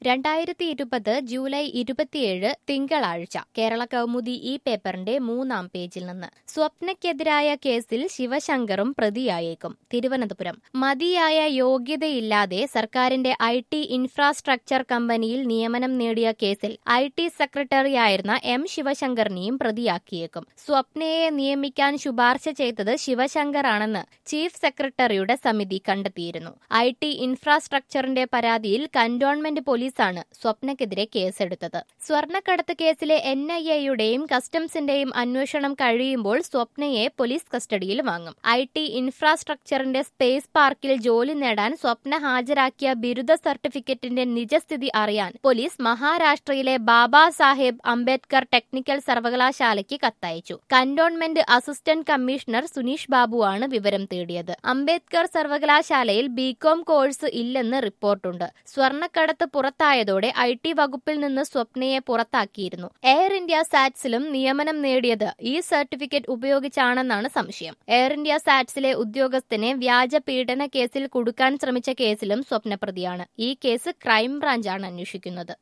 രണ്ടായിരത്തി ഇരുപത് ജൂലൈ ഇരുപത്തിയേഴ് തിങ്കളാഴ്ച കേരള കൗമുദി ഈ പേപ്പറിന്റെ മൂന്നാം പേജിൽ നിന്ന് സ്വപ്നയ്ക്കെതിരായ കേസിൽ ശിവശങ്കറും പ്രതിയായേക്കും തിരുവനന്തപുരം മതിയായ യോഗ്യതയില്ലാതെ സർക്കാരിന്റെ ഐ ടി ഇൻഫ്രാസ്ട്രക്ചർ കമ്പനിയിൽ നിയമനം നേടിയ കേസിൽ ഐ ടി സെക്രട്ടറിയായിരുന്ന എം ശിവശങ്കറിനെയും പ്രതിയാക്കിയേക്കും സ്വപ്നയെ നിയമിക്കാൻ ശുപാർശ ചെയ്തത് ശിവശങ്കറാണെന്ന് ചീഫ് സെക്രട്ടറിയുടെ സമിതി കണ്ടെത്തിയിരുന്നു ഐ ടി ഇൻഫ്രാസ്ട്രക്ചറിന്റെ പരാതിയിൽ കന്റോൺമെന്റ് പോലീസാണ് സ്വപ്നക്കെതിരെ കേസെടുത്തത് സ്വർണ്ണക്കടത്ത് കേസിലെ എൻ ഐ എയുടെയും കസ്റ്റംസിന്റെയും അന്വേഷണം കഴിയുമ്പോൾ സ്വപ്നയെ പോലീസ് കസ്റ്റഡിയിൽ വാങ്ങും ഐ ടി ഇൻഫ്രാസ്ട്രക്ചറിന്റെ സ്പേസ് പാർക്കിൽ ജോലി നേടാൻ സ്വപ്ന ഹാജരാക്കിയ ബിരുദ സർട്ടിഫിക്കറ്റിന്റെ നിജസ്ഥിതി അറിയാൻ പോലീസ് മഹാരാഷ്ട്രയിലെ ബാബാ സാഹേബ് അംബേദ്കർ ടെക്നിക്കൽ സർവകലാശാലയ്ക്ക് കത്തയച്ചു കന്റോൺമെന്റ് അസിസ്റ്റന്റ് കമ്മീഷണർ സുനീഷ് ബാബുവാണ് വിവരം തേടിയത് അംബേദ്കർ സർവകലാശാലയിൽ ബികോം കോഴ്സ് ഇല്ലെന്ന് റിപ്പോർട്ടുണ്ട് സ്വർണ്ണക്കടത്ത് പുറത്തായതോടെ ഐ ടി വകുപ്പിൽ നിന്ന് സ്വപ്നയെ പുറത്താക്കിയിരുന്നു എയർ ഇന്ത്യ സാറ്റ്സിലും നിയമനം നേടിയത് ഈ സർട്ടിഫിക്കറ്റ് ഉപയോഗിച്ചാണെന്നാണ് സംശയം എയർ ഇന്ത്യ സാറ്റ്സിലെ ഉദ്യോഗസ്ഥനെ വ്യാജ പീഡന കേസിൽ കുടുക്കാൻ ശ്രമിച്ച കേസിലും സ്വപ്നപ്രതിയാണ് ഈ കേസ് ക്രൈംബ്രാഞ്ചാണ് അന്വേഷിക്കുന്നത്